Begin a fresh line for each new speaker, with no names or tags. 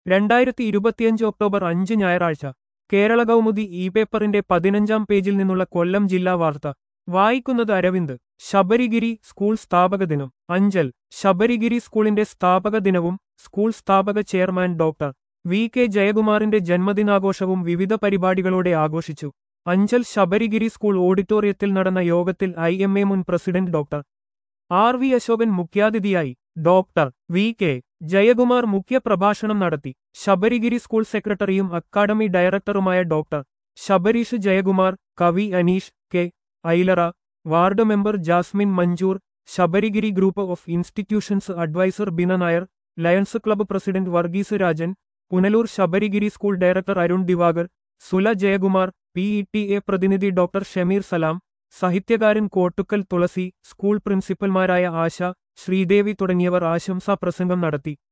രണ്ടായിരത്തി ഇരുപത്തിയഞ്ച് ഒക്ടോബർ അഞ്ച് ഞായറാഴ്ച കേരള കൗമുദി ഇ പേപ്പറിന്റെ പതിനഞ്ചാം പേജിൽ നിന്നുള്ള കൊല്ലം ജില്ലാ വാർത്ത വായിക്കുന്നത് അരവിന്ദ് ശബരിഗിരി സ്കൂൾ സ്ഥാപക ദിനം അഞ്ചൽ ശബരിഗിരി സ്കൂളിന്റെ സ്ഥാപക ദിനവും സ്കൂൾ സ്ഥാപക ചെയർമാൻ ഡോക്ടർ വി കെ ജയകുമാറിന്റെ ജന്മദിനാഘോഷവും വിവിധ പരിപാടികളോടെ ആഘോഷിച്ചു അഞ്ചൽ ശബരിഗിരി സ്കൂൾ ഓഡിറ്റോറിയത്തിൽ നടന്ന യോഗത്തിൽ ഐ എം എ മുൻ president doctor R V Asokan മുഖ്യാതിഥിയായി ഡോക്ടർ വി കെ ജയകുമാർ മുഖ്യപ്രഭാഷണം നടത്തി ശബരിഗിരി സ്കൂൾ സെക്രട്ടറിയും അക്കാദമി ഡയറക്ടറുമായ ഡോക്ടർ ശബരീഷ് ജയകുമാർ കവി Aneesh K Ailara ward member Jasmine Manjoor Sabarigiri group of institutions advisor Bina Nair Lions club president Varghese Rajan Punalur Sabarigiri school director Arun Divakar സുല Jayakumar P E T A പ്രതിനിധി ഡോക്ടർ ഷമീർ സലാം സാഹിത്യകാരൻ Kottukkal Thulasi school പ്രിൻസിപ്പൽമാരായ ആശ ശ്രീദേവി തുടങ്ങിയവർ ആശംസാ പ്രസംഗം നടത്തി